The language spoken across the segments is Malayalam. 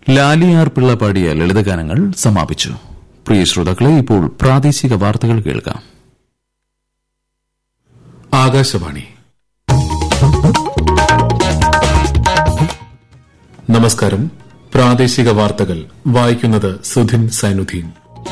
ലാലിയാർ പിള്ള പാടിയ ലളിതഗാനങ്ങൾ സമാപിച്ചു പ്രിയ ശ്രോതാക്കളെ ഇപ്പോൾ പ്രാദേശിക വാർത്തകൾ കേൾക്കാം ആകാശവാണി നമസ്കാരം പ്രാദേശിക വാർത്തകൾ വായിക്കുന്നത് സുധിൻ സൈനുദ്ദീൻ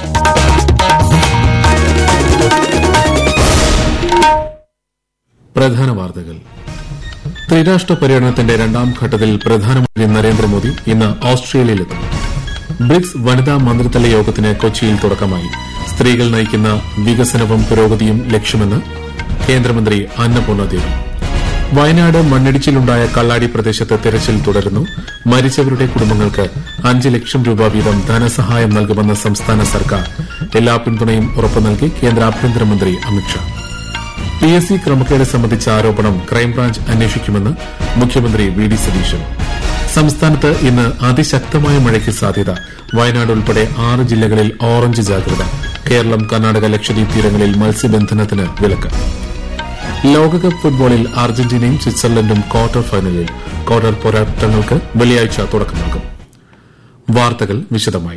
പ്രധാന വാർത്തകൾ ത്രിരാഷ്ട്ര പര്യടനത്തിന്റെ രണ്ടാം ഘട്ടത്തിൽ പ്രധാനമന്ത്രി നരേന്ദ്രമോദി ഇന്ന് ഓസ്ട്രേലിയയിലെത്തും ബ്രിക്സ് വനിതാ മന്ത്രിതല യോഗത്തിന് കൊച്ചിയിൽ തുടക്കമായി സ്ത്രീകൾ നയിക്കുന്ന വികസനവും പുരോഗതിയും ലക്ഷ്യമെന്ന് കേന്ദ്രമന്ത്രി അന്നപൂർണ ദേവി വയനാട് മണ്ണിടിച്ചിലുണ്ടായ കള്ളാടി പ്രദേശത്ത് തെരച്ചിൽ തുടരുന്നു മരിച്ചവരുടെ കുടുംബങ്ങൾക്ക് അഞ്ച് ലക്ഷം രൂപ വീതം ധനസഹായം നൽകുമെന്ന് സംസ്ഥാന സർക്കാർ എല്ലാ പിന്തുണയും ഉറപ്പു നൽകി കേന്ദ്ര ആഭ്യന്തരമന്ത്രി അമിത്ഷാ പി എസ് സി ക്രമക്കേട് സംബന്ധിച്ച ആരോപണം ക്രൈംബ്രാഞ്ച് അന്വേഷിക്കുമെന്ന് മുഖ്യമന്ത്രി വി ഡി സതീശൻ സംസ്ഥാനത്ത് ഇന്ന് അതിശക്തമായ മഴയ്ക്ക് സാധ്യത വയനാട് ഉൾപ്പെടെ ആറ് ജില്ലകളിൽ ഓറഞ്ച് ജാഗ്രത കേരളം കർണാടക ലക്ഷദ്വീപ് തീരങ്ങളിൽ മത്സ്യബന്ധനത്തിന് വിലക്ക് ലോകകപ്പ് ഫുട്ബോളിൽ അർജന്റീനയും സ്വിറ്റ്സർലൻഡും ക്വാർട്ടർ ഫൈനലിൽ ക്വാർട്ടർ പോരാട്ടങ്ങൾക്ക് വെള്ളിയാഴ്ച തുടക്കമാകും വാർത്തകൾ വിശദമായി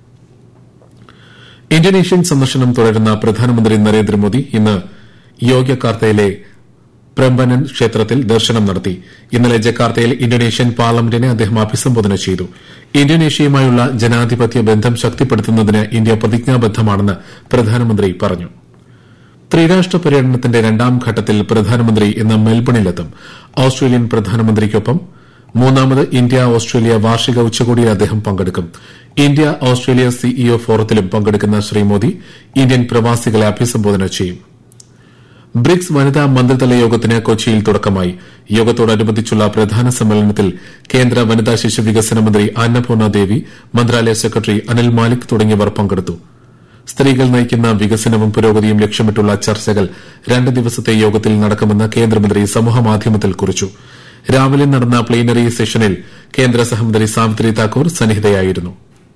ഇന്തോനേഷ്യൻ സന്ദർശനം തുടരുന്ന പ്രധാനമന്ത്രി നരേന്ദ്രമോദി ഇന്ന് യോഗ്യകാർത്തയിലെ പ്രംബനൻ ക്ഷേത്രത്തിൽ ദർശനം നടത്തി ഇന്നലെ ജക്കാർത്തയിൽ ഇന്തോനേഷ്യൻ പാർലമെന്റിനെ അദ്ദേഹം അഭിസംബോധന ചെയ്തു ഇന്തോനേഷ്യയുമായുള്ള ജനാധിപത്യ ബന്ധം ശക്തിപ്പെടുത്തുന്നതിന് ഇന്ത്യ പ്രതിജ്ഞാബദ്ധമാണെന്ന് പ്രധാനമന്ത്രി പറഞ്ഞു ത്രിരാഷ്ട്ര പര്യടനത്തിന്റെ രണ്ടാം ഘട്ടത്തിൽ പ്രധാനമന്ത്രി ഇന്ന് മെൽബണിലെത്തും ഓസ്ട്രേലിയൻ പ്രധാനമന്ത്രിക്കൊപ്പം മൂന്നാമത് ഇന്ത്യ ഓസ്ട്രേലിയ വാർഷിക ഉച്ചകോടിയിൽ അദ്ദേഹം പങ്കെടുക്കും ഇന്ത്യ ഓസ്ട്രേലിയ സിഇഒ ഫോറത്തിലും പങ്കെടുക്കുന്ന ശ്രീ മോദി ഇന്ത്യൻ പ്രവാസികളെ അഭിസംബോധന ചെയ്യും ബ്രിക്സ് വനിതാ മന്ത്രിതല യോഗത്തിന് കൊച്ചിയിൽ തുടക്കമായി യോഗത്തോടനുബന്ധിച്ചുള്ള പ്രധാന സമ്മേളനത്തിൽ കേന്ദ്ര വനിതാ ശിശു വികസന മന്ത്രി അന്നപൂർണ ദേവി മന്ത്രാലയ സെക്രട്ടറി അനിൽ മാലിക് തുടങ്ങിയവർ പങ്കെടുത്തു സ്ത്രീകൾ നയിക്കുന്ന വികസനവും പുരോഗതിയും ലക്ഷ്യമിട്ടുള്ള ചർച്ചകൾ രണ്ട് ദിവസത്തെ യോഗത്തിൽ നടക്കുമെന്ന് കേന്ദ്രമന്ത്രി സമൂഹമാധ്യമത്തിൽ കുറിച്ചു രാവിലെ നടന്ന പ്ലീനറി സെഷനിൽ കേന്ദ്ര സഹമന്ത്രി സാവിത്രി താക്കൂർ സന്നിഹിതയായിരുന്നു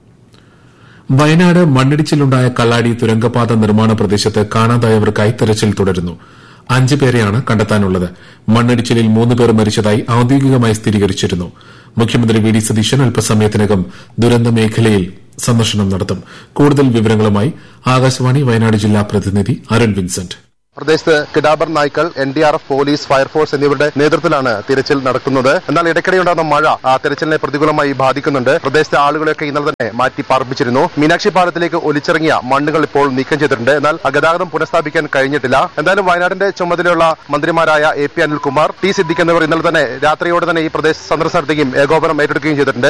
വയനാട് മണ്ണിടിച്ചിലുണ്ടായ കള്ളാടി തുരങ്കപാത നിർമ്മാണ പ്രദേശത്ത് കാണാതായവർക്കായി തെരച്ചിൽ തുടരുന്നു അഞ്ച് പേരെയാണ് കണ്ടെത്താനുള്ളത് മണ്ണിടിച്ചിലിൽ മൂന്ന് പേർ മരിച്ചതായി ഔദ്യോഗികമായി സ്ഥിരീകരിച്ചിരുന്നു മുഖ്യമന്ത്രി വി ഡി സതീശൻ അല്പസമയത്തിനകം ദുരന്ത മേഖലയിൽ സന്ദർശനം നടത്തും കൂടുതൽ വിവരങ്ങളുമായി ആകാശവാണി വയനാട് ജില്ലാ പ്രതിനിധി അരുൺ വിൻസെന്റ് പ്രദേശത്ത് കിടാബർ നായ്ക്കൾ N D R F police fire force എന്നിവരുടെ നേതൃത്വത്തിലാണ് തിരച്ചിൽ നടക്കുന്നത് എന്നാൽ ഇടയ്ക്കിടെ ഉണ്ടാകുന്ന മഴ ആ തിരച്ചിലിനെ പ്രതികൂലമായി ബാധിക്കുന്നുണ്ട് പ്രദേശത്തെ ആളുകളെയൊക്കെ ഇന്നലെ തന്നെ മാറ്റി പാർപ്പിച്ചിരുന്നു മീനാക്ഷി പാലത്തിലേക്ക് ഒലിച്ചിറങ്ങിയ മണ്ണുകൾ ഇപ്പോൾ നീക്കം ചെയ്തിട്ടുണ്ട് എന്നാൽ ഗതാഗതം പുനഃസ്ഥാപിക്കാൻ കഴിഞ്ഞിട്ടില്ല എന്തായാലും വയനാടിന്റെ ചുമതലയുള്ള മന്ത്രിമാരായ A P Anilkumar T Siddique എന്നിവർ ഇന്നലെ തന്നെ രാത്രിയോടെ തന്നെ ഈ പ്രദേശ സന്ദർശനം നടത്തുകയും ഏകോപനം ഏറ്റെടുക്കുകയും ചെയ്തിട്ടുണ്ട്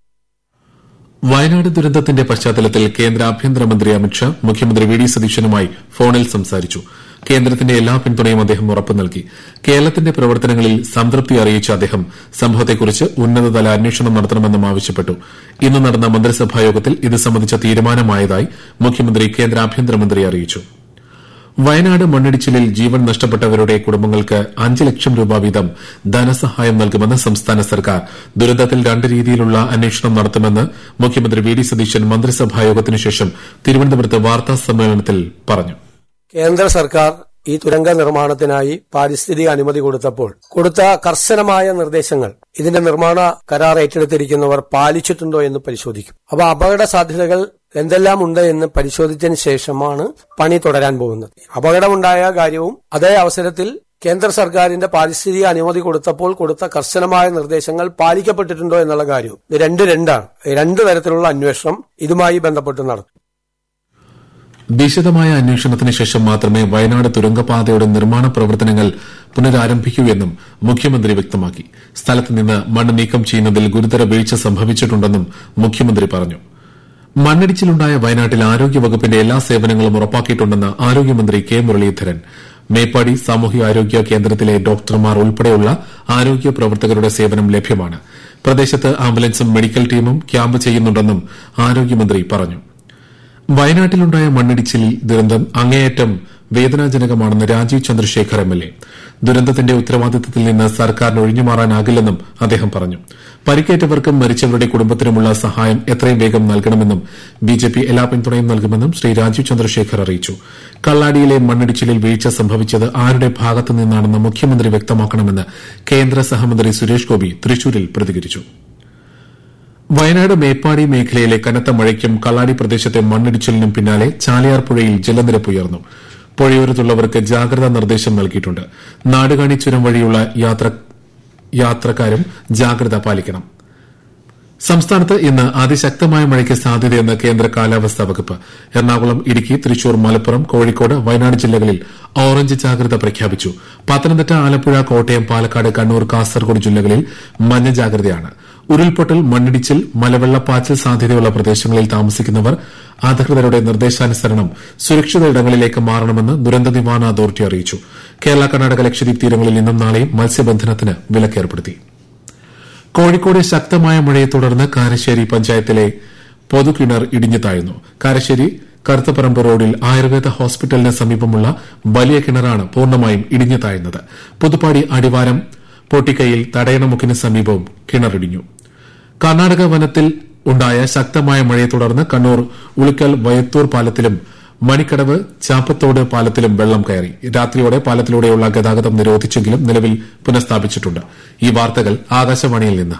വയനാട് ദുരന്തത്തിന്റെ പശ്ചാത്തലത്തിൽ കേന്ദ്ര ആഭ്യന്തരമന്ത്രി അമിത്ഷാ മുഖ്യമന്ത്രി വി ഡി സതീശനുമായി ഫോണിൽ സംസാരിച്ചു കേന്ദ്രത്തിന്റെ എല്ലാ പിന്തുണയും അദ്ദേഹം ഉറപ്പു നൽകി കേരളത്തിന്റെ പ്രവർത്തനങ്ങളിൽ സംതൃപ്തി അറിയിച്ച അദ്ദേഹം സംഭവത്തെക്കുറിച്ച് ഉന്നതതല അന്വേഷണം നടത്തണമെന്നും ആവശ്യപ്പെട്ടു ഇന്ന് നടന്ന മന്ത്രിസഭാ യോഗത്തിൽ ഇത് സംബന്ധിച്ച തീരുമാനമായതായി മുഖ്യമന്ത്രി കേന്ദ്ര ആഭ്യന്തരമന്ത്രി അറിയിച്ചു വയനാട് മണ്ണിടിച്ചിലിൽ ജീവൻ നഷ്ടപ്പെട്ടവരുടെ കുടുംബങ്ങൾക്ക് അഞ്ച് ലക്ഷം രൂപ വീതം ധനസഹായം നൽകുമെന്ന് സംസ്ഥാന സർക്കാർ ദുരന്തത്തിൽ രണ്ട് രീതിയിലുള്ള അന്വേഷണം നടത്തുമെന്ന് മുഖ്യമന്ത്രി വി ഡി സതീശൻ മന്ത്രിസഭാ യോഗത്തിനുശേഷം തിരുവനന്തപുരത്ത് വാർത്താ സമ്മേളനത്തിൽ പറഞ്ഞു കേന്ദ്ര സർക്കാർ ഈ തുരങ്ക നിർമ്മാണത്തിനായി പാരിസ്ഥിതിക അനുമതി കൊടുത്തപ്പോൾ കൊടുത്ത കർശനമായ നിർദ്ദേശങ്ങൾ ഇതിന്റെ നിർമ്മാണ കരാർ ഏറ്റെടുത്തിരിക്കുന്നവർ പാലിച്ചിട്ടുണ്ടോ എന്ന് പരിശോധിക്കും അപ്പൊ അപകട സാധ്യതകൾ എന്തെല്ലാം ഉണ്ട് എന്ന് പരിശോധിച്ചതിന് ശേഷമാണ് പണി തുടരാൻ പോകുന്നത് അപകടമുണ്ടായ കാര്യവും അതേ അവസരത്തിൽ കേന്ദ്ര സർക്കാരിന്റെ പാരിസ്ഥിതിക അനുമതി കൊടുത്തപ്പോൾ കൊടുത്ത കർശനമായ നിർദ്ദേശങ്ങൾ പാലിക്കപ്പെട്ടിട്ടുണ്ടോ എന്നുള്ള കാര്യവും ഇത് രണ്ട് രണ്ടാണ് രണ്ട് തരത്തിലുള്ള അന്വേഷണം ഇതുമായി ബന്ധപ്പെട്ട് നടത്തും വിശദമായ അന്വേഷണത്തിന് ശേഷം മാത്രമേ വയനാട് തുരങ്കപാതയുടെ നിർമ്മാണ പ്രവർത്തനങ്ങൾ പുനരാരംഭിക്കൂ എന്നും മുഖ്യമന്ത്രി വ്യക്തമാക്കി സ്ഥലത്ത് നിന്ന് മണ്ണ് നീക്കം ചെയ്യുന്നതിൽ ഗുരുതര വീഴ്ച സംഭവിച്ചിട്ടുണ്ടെന്നും മുഖ്യമന്ത്രി പറഞ്ഞു മണ്ണിടിച്ചിലുണ്ടായ വയനാട്ടിൽ ആരോഗ്യവകുപ്പിന്റെ എല്ലാ സേവനങ്ങളും ഉറപ്പാക്കിയിട്ടുണ്ടെന്ന് ആരോഗ്യമന്ത്രി കെ മുരളീധരൻ മേപ്പാടി സാമൂഹ്യാരോഗ്യ കേന്ദ്രത്തിലെ ഡോക്ടർമാർ ഉൾപ്പെടെയുള്ള ആരോഗ്യ പ്രവർത്തകരുടെ സേവനം ലഭ്യമാണ് പ്രദേശത്ത് ആംബുലൻസും മെഡിക്കൽ ടീമും ക്യാമ്പ് ചെയ്യുന്നുണ്ടെന്നും ആരോഗ്യമന്ത്രി പറഞ്ഞു വയനാട്ടിലുണ്ടായ മണ്ണിടിച്ചിലിൽ ദുരന്തം അങ്ങേയറ്റം വേദനാജനകമാണെന്ന് Rajeev Chandrasekhar M L A ദുരന്തത്തിന്റെ ഉത്തരവാദിത്തത്തിൽ നിന്ന് സർക്കാരിന് ഒഴിഞ്ഞുമാറാനാകില്ലെന്നും അദ്ദേഹം പറഞ്ഞു പരിക്കേറ്റവർക്കും മരിച്ചവരുടെ കുടുംബത്തിനുമുള്ള സഹായം എത്രയും വേഗം നൽകണമെന്നും ബിജെപി എല്ലാ പിന്തുണയും നൽകുമെന്നും ശ്രീ രാജീവ് ചന്ദ്രശേഖർ അറിയിച്ചു കള്ളാടിയിലെ മണ്ണിടിച്ചിലിൽ വീഴ്ച സംഭവിച്ചത് ആരുടെ ഭാഗത്തു നിന്നാണെന്ന് മുഖ്യമന്ത്രി വ്യക്തമാക്കണമെന്ന് കേന്ദ്ര സഹമന്ത്രി സുരേഷ് ഗോപി തൃശൂരിൽ പ്രതികരിച്ചു വയനാട് മേപ്പാടി മേഖലയിലെ കനത്ത മഴയ്ക്കും കള്ളാടി പ്രദേശത്തെ മണ്ണിടിച്ചിലിനും പിന്നാലെ ചാലിയാർ പുഴയിൽ ജലനിരപ്പ് ഉയർന്നു പുഴയോരത്തുള്ളവർക്ക് ജാഗ്രതാ നിർദ്ദേശം നൽകിയിട്ടുണ്ട് നാടുകാണി ചുരം വഴിയുള്ള യാത്രക്കാരും ജാഗ്രത പാലിക്കണം സംസ്ഥാനത്ത് ഇന്ന് അതിശക്തമായ മഴയ്ക്ക് സാധ്യതയെന്ന് കേന്ദ്ര കാലാവസ്ഥാ വകുപ്പ് എറണാകുളം ഇടുക്കി തൃശൂർ മലപ്പുറം കോഴിക്കോട് വയനാട് ജില്ലകളിൽ ഓറഞ്ച് ജാഗ്രത പ്രഖ്യാപിച്ചു പത്തനംതിട്ട ആലപ്പുഴ കോട്ടയം പാലക്കാട് കണ്ണൂർ കാസർഗോഡ് ജില്ലകളിൽ മഞ്ഞ ജാഗ്രതയാണ് ഉരുൾപൊട്ടൽ മണ്ണിടിച്ചിൽ മലവെള്ളപ്പാച്ചിൽ സാധ്യതയുള്ള പ്രദേശങ്ങളിൽ താമസിക്കുന്നവർ അധികൃതരുടെ നിർദ്ദേശാനുസരണം സുരക്ഷിത ഇടങ്ങളിലേക്ക് മാറണമെന്ന് ദുരന്ത നിവാരണ അതോറിറ്റി അറിയിച്ചു കേരള കർണാടക ലക്ഷദ്വീപ് തീരങ്ങളിൽ ഇന്നും നാളെയും മത്സ്യബന്ധനത്തിന് വിലക്കേർപ്പെടുത്തി കോഴിക്കോട് ശക്തമായ മഴയെ തുടർന്ന് കാരശ്ശേരി പഞ്ചായത്തിലെ പൊതുകിണർ ഇടിഞ്ഞു താഴ്ന്നു കാരശ്ശേരി കറുത്തപ്പറമ്പ് റോഡിൽ ആയുർവേദ ഹോസ്പിറ്റലിന് സമീപമുള്ള വലിയ കിണറാണ് പൂർണ്ണമായും ഇടിഞ്ഞു താഴ്ന്നത് പുതുപ്പാടി അടിവാരം പൊട്ടിക്കയിൽ തടയണമുക്കിന് സമീപവും കിണറിടിഞ്ഞു കർണാടക വനത്തിൽ ഉണ്ടായ ശക്തമായ മഴയെ തുടർന്ന് കണ്ണൂർ ഉളിക്കൽ വയത്തൂർ പാലത്തിലും മണിക്കടവ് ചാപ്പത്തോട് പാലത്തിലും വെള്ളം കയറി രാത്രിയോടെ പാലത്തിലൂടെയുള്ള ഗതാഗതം നിരോധിച്ചെങ്കിലും നിലവിൽ പുനഃസ്ഥാപിച്ചിട്ടുണ്ട് ഈ വാർത്തകൾ ആകാശവാണിയിൽ നിന്ന്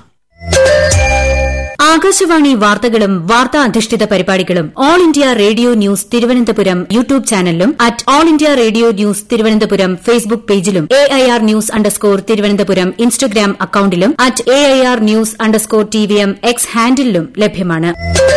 ആകാശവാണി വാർത്തകളും വാർത്താ അധിഷ്ഠിത പരിപാടികളും all India radio news Thiruvananthapuram YouTube ചാനലിലും at all India radio news Thiruvananthapuram Facebook പേജിലും A I R news underscore Thiruvananthapuram Instagram അക്കൌണ്ടിലും at A I R news underscore T V M X ഹാൻഡിലും ലഭ്യമാണ്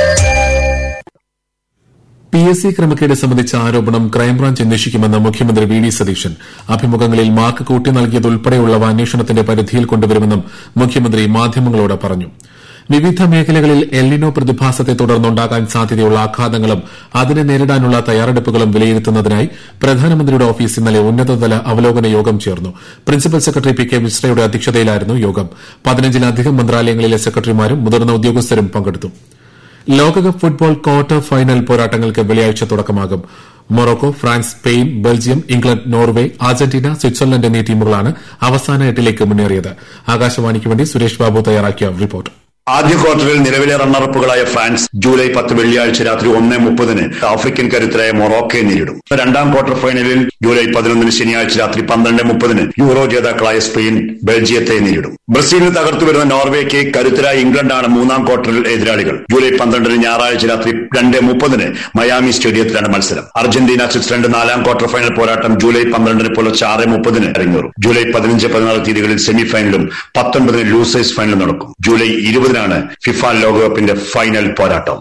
പി എസ് സി ക്രമക്കേട് സംബന്ധിച്ച ആരോപണം ക്രൈംബ്രാഞ്ച് അന്വേഷിക്കുമെന്ന് മുഖ്യമന്ത്രി വി ഡി സതീശൻ അഭിമുഖങ്ങളിൽ മാർക്ക് കൂട്ടി നൽകിയതുൾപ്പെടെയുള്ളവ അന്വേഷണത്തിന്റെ പരിധിയിൽ കൊണ്ടുവരുമെന്നും മുഖ്യമന്ത്രി മാധ്യമങ്ങളോട് പറഞ്ഞു വിവിധ മേഖലകളിൽ എൽനിനോ പ്രതിഭാസത്തെ തുടർന്നുണ്ടാകാൻ സാധ്യതയുള്ള ആഘാതങ്ങളും അതിനെ നേരിടാനുള്ള തയ്യാറെടുപ്പുകളും വിലയിരുത്തുന്നതിനായി പ്രധാനമന്ത്രിയുടെ ഓഫീസ് ഇന്നലെ ഉന്നതതല അവലോകന യോഗം ചേർന്നു പ്രിൻസിപ്പൽ സെക്രട്ടറി പി കെ മിശ്രയുടെ അധ്യക്ഷതയിലായിരുന്നു യോഗം പതിനഞ്ചിലധികം മന്ത്രാലയങ്ങളിലെ സെക്രട്ടറിമാരും മുതിർന്ന ഉദ്യോഗസ്ഥരും പങ്കെടുത്തു ലോകകപ്പ് ഫുട്ബോൾ ക്വാർട്ടർ ഫൈനൽ പോരാട്ടങ്ങൾക്ക് വെള്ളിയാഴ്ച തുടക്കമാകും Morocco France Spain Belgium England Norway Argentina Switzerland എന്നീ ടീമുകളാണ് അവസാന എട്ടിലേക്ക് മുന്നേറിയത് ആകാശവാണിക്ക് വേണ്ടി സുരേഷ് ബാബു തയ്യാറാക്കിയ റിപ്പോർട്ട് ആദ്യ ക്വാർട്ടറിൽ നിലവിലെ റണ്ണറപ്പുകളായ ഫ്രാൻസ് ജൂലൈ പത്ത് വെള്ളിയാഴ്ച രാത്രി ഒന്ന് മുപ്പതിന് ആഫ്രിക്കൻ കരുത്തരായ മൊറോക്കയെ നേരിടും രണ്ടാം ക്വാർട്ടർ ഫൈനലിൽ ജൂലൈ പതിനൊന്നിന് ശനിയാഴ്ച രാത്രി പന്ത്രണ്ട് മുപ്പതിന് യൂറോ ജേതാക്കളായ സ്പെയിൻ ബെൽജിയത്തെ നേരിടും ബ്രസീലിന് തകർത്തു വരുന്ന നോർവേക്ക് കരുത്തരായ ഇംഗ്ലണ്ടാണ് മൂന്നാം ക്വാർട്ടറിൽ എതിരാളികൾ ജൂലൈ പന്ത്രണ്ടിന് ഞായറാഴ്ച രാത്രി രണ്ട് മുപ്പതിന് മയാമി സ്റ്റേഡിയത്തിലാണ് മത്സരം അർജന്റീന സ്വിറ്റ്സർലൻഡ് നാലാം ക്വാർട്ടർ ഫൈനൽ പോരാട്ടം ജൂലൈ പന്ത്രണ്ടിന് പുലർച്ചെ ആറ് മുപ്പതിന് അരങ്ങേറും ജൂലൈ പതിനഞ്ച് പതിനാറ് തീയതികളിൽ സെമി ഫൈനലും പത്തൊൻപതിന് ലൂസേഴ്സ് ഫൈനലും നടക്കും ജൂലൈ ഇരുപതിനാണ് ഫിഫ ലോകകപ്പിന്റെ ഫൈനൽ പോരാട്ടം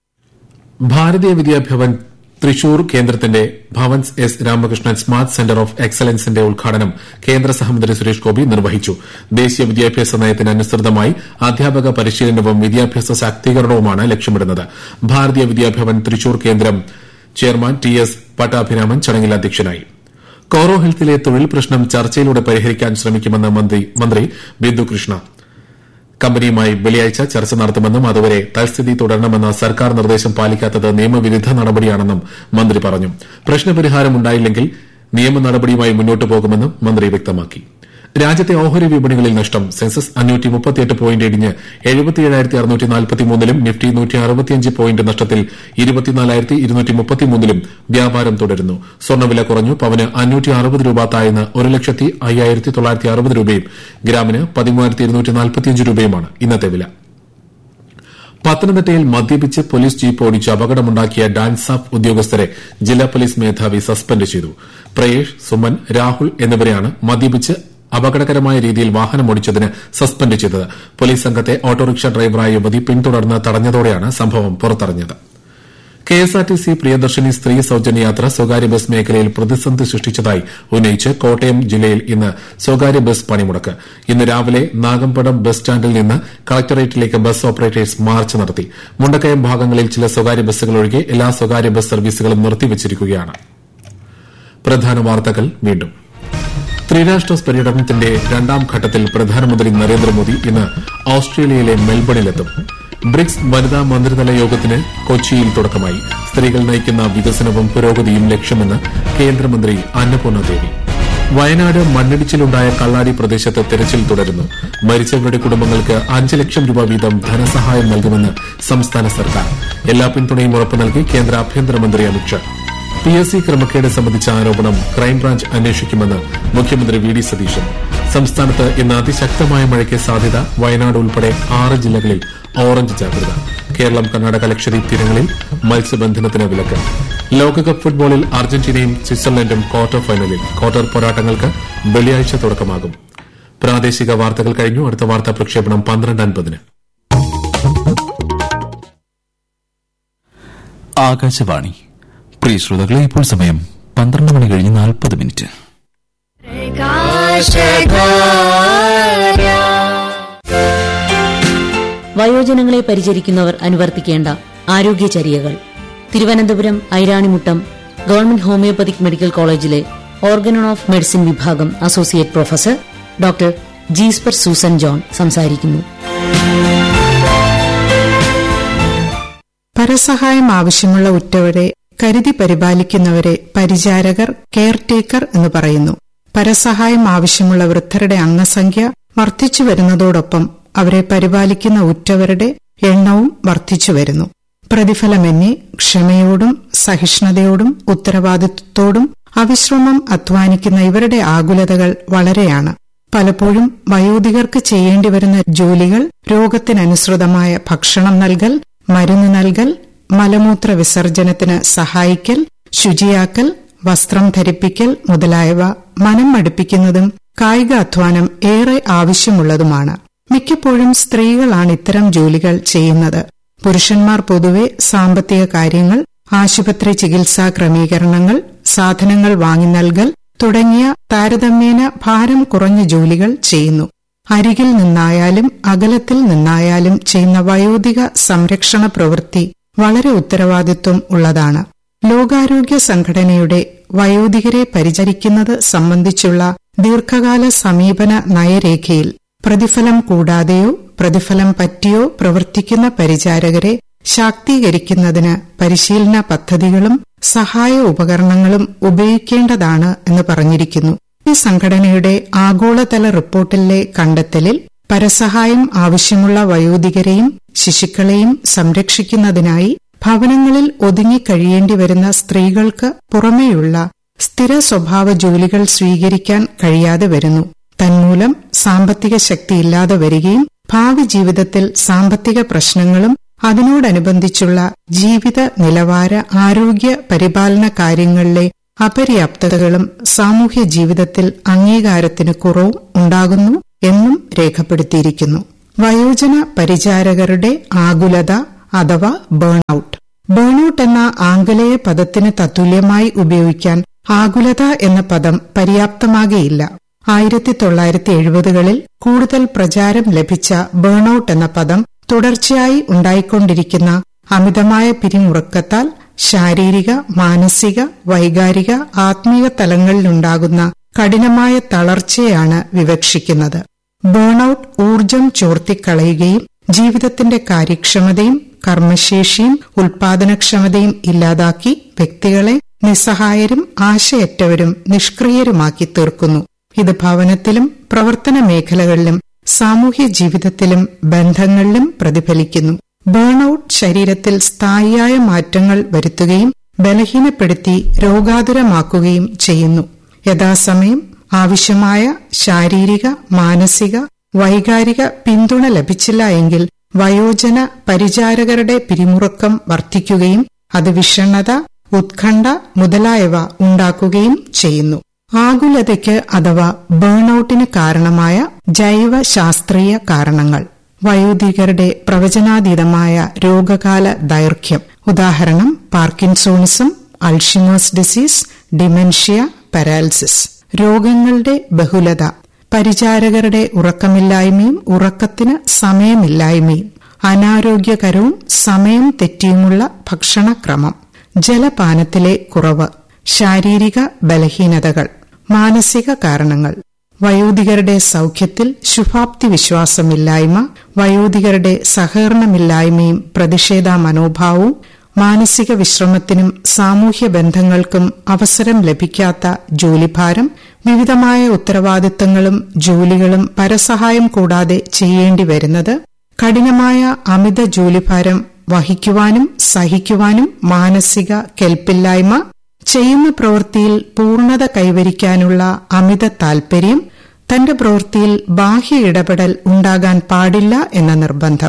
ഭാരതീയ വിദ്യാഭവൻ തൃശൂർ കേന്ദ്രത്തിന്റെ Bhavans S Ramakrishnan smart centre of എക്സലൻസിന്റെ ഉദ്ഘാടനം കേന്ദ്ര സഹമന്ത്രി സുരേഷ് ഗോപി നിർവഹിച്ചു ദേശീയ വിദ്യാഭ്യാസ നയത്തിന് അനുസൃതമായി അധ്യാപക പരിശീലനവും വിദ്യാഭ്യാസ ശാക്തീകരണവുമാണ് ലക്ഷ്യമിടുന്നത് ഭാരതീയ വിദ്യാഭവൻ തൃശൂർ കേന്ദ്രം ചെയർമാൻ ടി എസ് പട്ടാഭിരാമൻ ചടങ്ങിൽ അധ്യക്ഷനായി കോറോ ഹെൽത്തിലെ തൊഴിൽ പ്രശ്നം ചർച്ചയിലൂടെ പരിഹരിക്കാൻ ശ്രമിക്കുമെന്ന് മന്ത്രി ബിന്ദു കൃഷ്ണ കമ്പനിയുമായി വെള്ളിയാഴ്ച ചർച്ച നടത്തുമെന്നും അതുവരെ തൽസ്ഥിതി തുടരണമെന്ന സർക്കാർ നിർദ്ദേശം പാലിക്കാത്തത് നിയമവിരുദ്ധ നടപടിയാണെന്നും മന്ത്രി പറഞ്ഞു പ്രശ്നപരിഹാരമുണ്ടായില്ലെങ്കിൽ നിയമ നടപടിയുമായി മുന്നോട്ടു പോകുമെന്നും മന്ത്രി വ്യക്തമാക്കി രാജ്യത്തെ ഓഹരി വിപണികളിൽ നഷ്ടം സെൻസസ് അഞ്ഞൂറ്റി മുപ്പത്തിയെട്ട് പോയിന്റ് ഇടിഞ്ഞ് എഴുപത്തിയേഴായിരത്തി അറുന്നൂറ്റി നാൽപ്പത്തിമൂന്നിലും നിഫ്റ്റി നൂറ്റി അറുപത്തിയഞ്ച് പോയിന്റ് നഷ്ടത്തിൽ ഇരുപത്തിനാലായിരത്തി ഇരുന്നൂറ്റി മുപ്പത്തിമൂന്നിലും വ്യാപാരം തുടരുന്നു സ്വർണ്ണവില കുറഞ്ഞു പവന് അഞ്ഞൂറ്റി അറുപത് രൂപ താഴ്ന്ന് ഒരു ലക്ഷത്തി അയ്യായിരത്തി തൊള്ളായിരത്തി അറുപത് രൂപയും ഗ്രാമിന് പതിമൂവായിരത്തി ഇരുന്നൂറ്റി നാൽപ്പത്തിയഞ്ച് രൂപയുമാണ് ഇന്നത്തെ വില പത്തനംതിട്ടയിൽ മദ്യപിച്ച് പോലീസ് ജീപ്പ് ഓടിച്ച് അപകടമുണ്ടാക്കിയ ഡാൻസ് ഓഫ് ഉദ്യോഗസ്ഥരെ ജില്ലാ പോലീസ് മേധാവി സസ്പെൻഡ് ചെയ്തു പ്രയേഷ് സുമൻ രാഹുൽ എന്നിവരെയാണ് മദ്യപിച്ച് അപകടകരമായ രീതിയിൽ വാഹനമോടിച്ചതിന് സസ്പെൻഡ് ചെയ്തത് പോലീസ് സംഘത്തെ ഓട്ടോറിക്ഷ ഡ്രൈവറായ യുവതി പിന്തുടർന്ന് തടഞ്ഞതോടെയാണ് സംഭവം പുറത്തറിഞ്ഞത് കെഎസ്ആർടിസി പ്രിയദർശിനി സ്ത്രീ സൌജന്യ യാത്ര സ്വകാര്യ ബസ് മേഖലയിൽ പ്രതിസന്ധി സൃഷ്ടിച്ചതായി ഉന്നയിച്ച് കോട്ടയം ജില്ലയിൽ ഇന്ന് സ്വകാര്യ ബസ് പണിമുടക്ക് ഇന്ന് രാവിലെ നാഗമ്പടം ബസ് സ്റ്റാൻഡിൽ നിന്ന് കളക്ടറേറ്റിലേക്ക് ബസ് ഓപ്പറേറ്റേഴ്സ് മാർച്ച് നടത്തി മുണ്ടക്കയം ഭാഗങ്ങളിൽ ചില സ്വകാര്യ ബസ്സുകൾ ഒഴികെ എല്ലാ സ്വകാര്യ ബസ് സർവീസുകളും നിർത്തിവച്ചിരിക്കുകയാണ് പ്രധാന വാർത്തകൾ വീണ്ടും ത്രിരാഷ്ട്ര പര്യടനത്തിന്റെ രണ്ടാം ഘട്ടത്തിൽ പ്രധാനമന്ത്രി നരേന്ദ്രമോദി ഇന്ന് ഓസ്ട്രേലിയയിലെ മെൽബണിലെത്തും ബ്രിക്സ് വനിതാ മന്ത്രിതല യോഗത്തിന് കൊച്ചിയിൽ തുടക്കമായി സ്ത്രീകൾ നയിക്കുന്ന വികസനവും പുരോഗതിയും ലക്ഷ്യമെന്ന് കേന്ദ്രമന്ത്രി അന്നപൂർണ ദേവി വയനാട് മണ്ണിടിച്ചിലുണ്ടായ കള്ളാടി പ്രദേശത്ത് തെരച്ചിൽ തുടരുന്നു മരിച്ചവരുടെ കുടുംബങ്ങൾക്ക് അഞ്ച് ലക്ഷം രൂപ വീതം ധനസഹായം നൽകുമെന്ന് സംസ്ഥാന സർക്കാർ എല്ലാ പിന്തുണയും ഉറപ്പു നൽകി കേന്ദ്ര ആഭ്യന്തരമന്ത്രി അമിത്ഷാ പി എസ് സി ക്രമക്കേട് സംബന്ധിച്ച ആരോപണം ക്രൈംബ്രാഞ്ച് അന്വേഷിക്കുമെന്ന് മുഖ്യമന്ത്രി വി ഡി സതീശൻ സംസ്ഥാനത്ത് ഇന്ന് അതിശക്തമായ മഴയ്ക്ക് സാധ്യത വയനാട് ഉൾപ്പെടെ ആറ് ജില്ലകളിൽ ഓറഞ്ച് ജാഗ്രത കേരളം കർണാടക ലക്ഷദ്വീപ് തീരങ്ങളിൽ മത്സ്യബന്ധനത്തിന് വിലക്ക് ലോകകപ്പ് ഫുട്ബോളിൽ അർജന്റീനയും സ്വിറ്റ്സർലൻഡും ക്വാർട്ടർ ഫൈനലിൽ ക്വാർട്ടർ പോരാട്ടങ്ങൾക്ക് വെള്ളിയാഴ്ച തുടക്കമാകും പ്രാദേശിക വാർത്തകൾ കഴിഞ്ഞു അടുത്ത വാർത്താ പ്രക്ഷേപണം പന്ത്രണ്ട് അൻപതിന് ആകാശവാണി പ്രിയ ശ്രോതാക്കളെ ഇപ്പോൾ സമയം പന്ത്രണ്ട് മണി കഴിഞ്ഞ് നാൽപ്പത് മിനിറ്റ് വയോജനങ്ങളെ പരിചരിക്കുന്നവർ അനുവർത്തിക്കേണ്ട ആരോഗ്യചര്യകൾ Thiruvananthapuram Airanimuttam government homoeopathic medical കോളേജിലെ ഓർഗനൺ ഓഫ് മെഡിസിൻ വിഭാഗം associate professor doctor Jasper Susan John സംസാരിക്കുന്നു പരസഹായം ആവശ്യമുള്ള ഉറ്റവരെ കരുതി പരിപാലിക്കുന്നവരെ പരിചാരകർ കെയർടേക്കർ എന്ന് പറയുന്നു പരസഹായം ആവശ്യമുള്ള വൃദ്ധരുടെ അംഗസംഖ്യ വർദ്ധിച്ചു വരുന്നതോടൊപ്പം അവരെ പരിപാലിക്കുന്ന ഉറ്റവരുടെ എണ്ണവും വർദ്ധിച്ചു വരുന്നു പ്രതിഫലമെന്നെ ക്ഷമയോടും സഹിഷ്ണുതയോടും ഉത്തരവാദിത്വത്തോടും അവിശ്രമം അധ്വാനിക്കുന്ന ഇവരുടെ ആകുലതകൾ വളരെയാണ് പലപ്പോഴും വയോധികർക്ക് ചെയ്യേണ്ടി വരുന്ന ജോലികൾ രോഗത്തിനനുസൃതമായ ഭക്ഷണം നൽകൽ മരുന്ന് നൽകൽ മലമൂത്ര വിസർജനത്തിന് സഹായിക്കൽ ശുചിയാക്കൽ വസ്ത്രം ധരിപ്പിക്കൽ മുതലായവ മനം മടുപ്പിക്കുന്നതും കായിക അധ്വാനം ഏറെ ആവശ്യമുള്ളതുമാണ് മിക്കപ്പോഴും സ്ത്രീകളാണ് ഇത്തരം ജോലികൾ ചെയ്യുന്നത് പുരുഷന്മാർ പൊതുവെ സാമ്പത്തിക കാര്യങ്ങൾ ആശുപത്രി ചികിത്സാ ക്രമീകരണങ്ങൾ സാധനങ്ങൾ വാങ്ങി നൽകൽ തുടങ്ങിയ താരതമ്യേന ഭാരം കുറഞ്ഞ ജോലികൾ ചെയ്യുന്നു അരികിൽ നിന്നായാലും അകലത്തിൽ നിന്നായാലും ചെയ്യുന്ന വയോധിക സംരക്ഷണ പ്രവൃത്തി വളരെ ഉത്തരവാദിത്വം ഉള്ളതാണ് ലോകാരോഗ്യ സംഘടനയുടെ വയോധികരെ പരിചരിക്കുന്നത് സംബന്ധിച്ചുള്ള ദീർഘകാല സമീപന നയരേഖയിൽ പ്രതിഫലം കൂടാതെയോ പ്രതിഫലം പറ്റിയോ പ്രവർത്തിക്കുന്ന പരിചാരകരെ ശാക്തീകരിക്കുന്നതിന് പരിശീലന പദ്ധതികളും സഹായ ഉപകരണങ്ങളും ഉപയോഗിക്കേണ്ടതാണ് എന്ന് പറഞ്ഞിരിക്കുന്നു ഈ സംഘടനയുടെ ആഗോളതല റിപ്പോർട്ടിലെ കണ്ടെത്തലിൽ പരസഹായം ആവശ്യമുള്ള വയോധികരെയും ശിശുക്കളെയും സംരക്ഷിക്കുന്നതിനായി ഭവനങ്ങളിൽ ഒതുങ്ങിക്കഴിയേണ്ടി വരുന്ന സ്ത്രീകൾക്ക് പുറമേയുള്ള സ്ഥിര സ്വഭാവ ജോലികൾ സ്വീകരിക്കാൻ കഴിയാതെ വരുന്നു തന്മൂലം സാമ്പത്തിക ശക്തിയില്ലാതെ വരികയും ഭാവി ജീവിതത്തിൽ സാമ്പത്തിക പ്രശ്നങ്ങളും അതിനോടനുബന്ധിച്ചുള്ള ജീവിത നിലവാര ആരോഗ്യ പരിപാലന കാര്യങ്ങളിലെ അപര്യാപ്തതകളും സാമൂഹ്യ ജീവിതത്തിൽ അംഗീകാരത്തിന് കുറവും ഉണ്ടാകുന്നു എന്നും രേഖപ്പെടുത്തിയിരിക്കുന്നു വയോജന പരിചാരകരുടെ ആകുലത അഥവാ ബേൺഔട്ട് ബേൺഔട്ട് എന്ന ആംഗലേയ പദത്തിന് തത്തുല്യമായി ഉപയോഗിക്കാൻ ആകുലത എന്ന പദം പര്യാപ്തമാകെയില്ല ആയിരത്തി തൊള്ളായിരത്തി എഴുപതുകളിൽ കൂടുതൽ പ്രചാരം ലഭിച്ച ബേൺഔട്ട് എന്ന പദം തുടർച്ചയായി ഉണ്ടായിക്കൊണ്ടിരിക്കുന്ന അമിതമായ പിരിമുറുക്കത്താൽ ശാരീരിക മാനസിക വൈകാരിക ആത്മീയ തലങ്ങളിലുണ്ടാകുന്ന കഠിനമായ തളർച്ചയാണ് വിവക്ഷിക്കുന്നത് ബേൺഔട്ട് ഊർജം ചോർത്തിക്കളയുകയും ജീവിതത്തിന്റെ കാര്യക്ഷമതയും കർമ്മശേഷിയും ഉൽപാദനക്ഷമതയും ഇല്ലാതാക്കി വ്യക്തികളെ നിസ്സഹായരും ആശയറ്റവരും നിഷ്ക്രിയരുമാക്കി തീർക്കുന്നു ഇത് ഭവനത്തിലും പ്രവർത്തന മേഖലകളിലും സാമൂഹ്യ ജീവിതത്തിലും ബന്ധങ്ങളിലും പ്രതിഫലിക്കുന്നു ബേൺഔട്ട് ശരീരത്തിൽ സ്ഥായിയായ മാറ്റങ്ങൾ വരുത്തുകയും ബലഹീനപ്പെടുത്തി രോഗാതുരമാക്കുകയും ചെയ്യുന്നു യഥാസമയം ആവശ്യമായ ശാരീരിക മാനസിക വൈകാരിക പിന്തുണ ലഭിച്ചില്ല എങ്കിൽ വയോജന പരിചാരകരുടെ പിരിമുറുക്കം വർദ്ധിക്കുകയും അത് വിഷണ്ണത ഉത്കണ്ഠ മുതലായവ ഉണ്ടാക്കുകയും ചെയ്യുന്നു ആകുലതയ്ക്ക് അഥവാ ബേൺഔട്ടിന് കാരണമായ ജൈവശാസ്ത്രീയ കാരണങ്ങൾ വയോധികരുടെ പ്രവചനാതീതമായ രോഗകാല ദൈർഘ്യം ഉദാഹരണം parkinsonism Alzheimer's disease dementia paralysis രോഗങ്ങളുടെ ബഹുലത പരിചാരകരുടെ ഉറക്കമില്ലായ്മയും ഉറക്കത്തിന് സമയമില്ലായ്മയും അനാരോഗ്യകരവും സമയം തെറ്റിയുമുള്ള ഭക്ഷണക്രമം ജലപാനത്തിലെ കുറവ് ശാരീരിക ബലഹീനതകൾ മാനസിക കാരണങ്ങൾ വയോധികരുടെ സൌഖ്യത്തിൽ ശുഭാപ്തി വിശ്വാസമില്ലായ്മ വയോധികരുടെ സഹകരണമില്ലായ്മയും പ്രതിഷേധ മനോഭാവവും മാനസിക വിശ്രമത്തിനും സാമൂഹ്യ ബന്ധങ്ങൾക്കും അവസരം ലഭിക്കാത്ത ജോലിഭാരം വിവിധമായ ഉത്തരവാദിത്തങ്ങളും ജോലികളും പരസഹായം കൂടാതെ ചെയ്യേണ്ടി വരുന്നത് കഠിനമായ അമിത ജോലിഭാരം വഹിക്കുവാനും സഹിക്കുവാനും മാനസിക കെൽപ്പില്ലായ്മ ചെയ്യുന്ന പ്രവൃത്തിയിൽ പൂർണ്ണത കൈവരിക്കാനുള്ള അമിത താൽപര്യം തന്റെ പ്രവൃത്തിയിൽ ബാഹ്യ ഇടപെടൽ ഉണ്ടാകാൻ പാടില്ല എന്ന നിർബന്ധം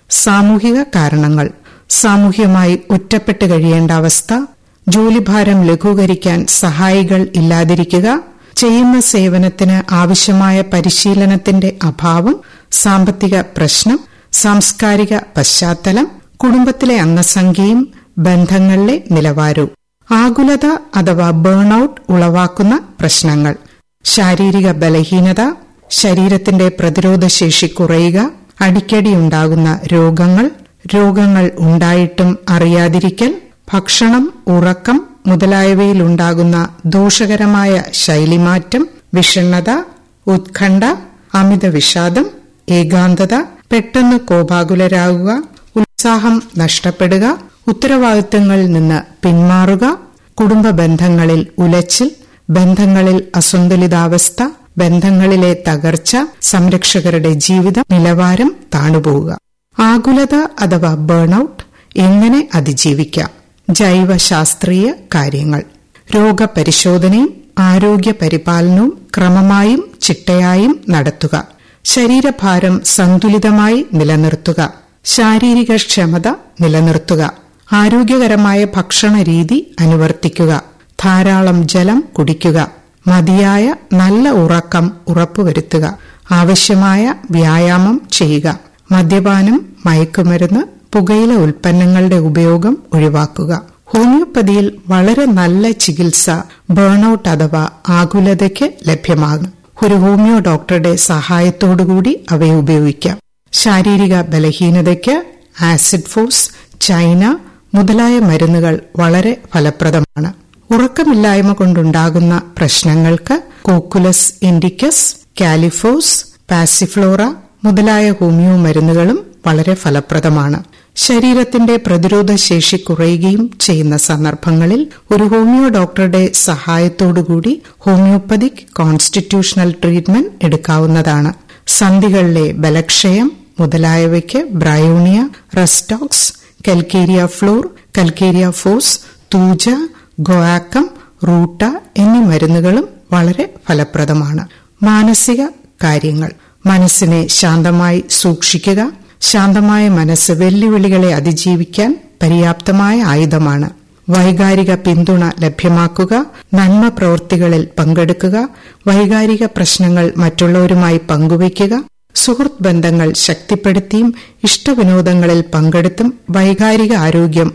സാമൂഹിക കാരണങ്ങൾ സാമൂഹ്യമായി ഒറ്റപ്പെട്ട് കഴിയേണ്ട അവസ്ഥ ജോലിഭാരം ലഘൂകരിക്കാൻ സഹായികൾ ഇല്ലാതിരിക്കുക ചെയ്യുന്ന സേവനത്തിന് ആവശ്യമായ പരിശീലനത്തിന്റെ അഭാവം സാമ്പത്തിക പ്രശ്നം സാംസ്കാരിക പശ്ചാത്തലം കുടുംബത്തിലെ അംഗസംഖ്യയും ബന്ധങ്ങളിലെ നിലവാരവും ആകുലത അഥവാ ബേൺഔട്ട് ഉളവാക്കുന്ന പ്രശ്നങ്ങൾ ശാരീരിക ബലഹീനത ശരീരത്തിന്റെ പ്രതിരോധശേഷി കുറയുക അടിക്കടി ഉണ്ടാകുന്ന രോഗങ്ങൾ രോഗങ്ങൾ ഉണ്ടായിട്ടും അറിയാതിരിക്കൽ ഭക്ഷണം ഉറക്കം മുതലായവയിലുണ്ടാകുന്ന ദോഷകരമായ ശൈലിമാറ്റം വിഷണ്ണത ഉത്കണ്ഠ അമിത വിഷാദം ഏകാന്തത പെട്ടെന്ന് കോപാകുലരാകുക ഉത്സാഹം നഷ്ടപ്പെടുക ഉത്തരവാദിത്തങ്ങളിൽ നിന്ന് പിന്മാറുക കുടുംബ ബന്ധങ്ങളിൽ ഉലച്ചിൽ ബന്ധങ്ങളിൽ അസന്തുലിതാവസ്ഥ ബന്ധങ്ങളിലെ തകർച്ച സംരക്ഷകരുടെ ജീവിത നിലവാരം താണുപോവുക ആകുലത അഥവാ ബേൺഔട്ട് എങ്ങനെ അതിജീവിക്കാം ജൈവശാസ്ത്രീയ കാര്യങ്ങൾ രോഗപരിശോധനയും ആരോഗ്യ പരിപാലനവും ക്രമമായും ചിട്ടയായും നടത്തുക ശരീരഭാരം സന്തുലിതമായി നിലനിർത്തുക ശാരീരിക ക്ഷമത നിലനിർത്തുക ആരോഗ്യകരമായ ഭക്ഷണ രീതി അനുവർത്തിക്കുക ധാരാളം ജലം കുടിക്കുക മതിയായ നല്ല ഉറക്കം ഉറപ്പുവരുത്തുക ആവശ്യമായ വ്യായാമം ചെയ്യുക മദ്യപാനം മയക്കുമരുന്ന് പുകയില ഉൽപ്പന്നങ്ങളുടെ ഉപയോഗം ഒഴിവാക്കുക ഹോമിയോപ്പതിയിൽ വളരെ നല്ല ചികിത്സ ബേൺഔട്ട് അഥവാ ആകുലതയ്ക്ക് ലഭ്യമാകും ഒരു ഹോമിയോ ഡോക്ടറുടെ സഹായത്തോടുകൂടി അവയെ ഉപയോഗിക്കാം ശാരീരിക ബലഹീനതയ്ക്ക് ആസിഡ് ഫോഴ്സ് ചൈന മുതലായ മരുന്നുകൾ വളരെ ഫലപ്രദമാണ് ഉറക്കമില്ലായ്മ കൊണ്ടുണ്ടാകുന്ന പ്രശ്നങ്ങൾക്ക് കോക്കുലസ് ഇൻഡിക്കസ് കാലിഫോസ് പാസിഫ്ലോറ മുതലായ ഹോമിയോ മരുന്നുകളും വളരെ ഫലപ്രദമാണ് ശരീരത്തിന്റെ പ്രതിരോധ ശേഷി കുറയുകയും ചെയ്യുന്ന സന്ദർഭങ്ങളിൽ ഒരു ഹോമിയോ ഡോക്ടറുടെ സഹായത്തോടുകൂടി ഹോമിയോപ്പതിക് കോൺസ്റ്റിറ്റ്യൂഷണൽ ട്രീറ്റ്മെന്റ് എടുക്കാവുന്നതാണ് സന്ധികളിലെ ബലക്ഷയം മുതലായവയ്ക്ക് bryonia rhus tox calcarea fluor calcarea phos thuja guaiacum ruta എന്നീ മരുന്നുകളും വളരെ ഫലപ്രദമാണ് മാനസിക കാര്യങ്ങൾ മനസ്സിനെ ശാന്തമായി സൂക്ഷിക്കുക ശാന്തമായ മനസ്സ് വെല്ലുവിളികളെ അതിജീവിക്കാൻ പര്യാപ്തമായ ആയുധമാണ് വൈകാരിക പിന്തുണ ലഭ്യമാക്കുക നന്മ പ്രവൃത്തികളിൽ പങ്കെടുക്കുക വൈകാരിക പ്രശ്നങ്ങൾ മറ്റുള്ളവരുമായി പങ്കുവയ്ക്കുക സുഹൃത്ത് ബന്ധങ്ങൾ ശക്തിപ്പെടുത്തിയും ഇഷ്ടവിനോദങ്ങളിൽ പങ്കെടുത്തും വൈകാരിക ആരോഗ്യം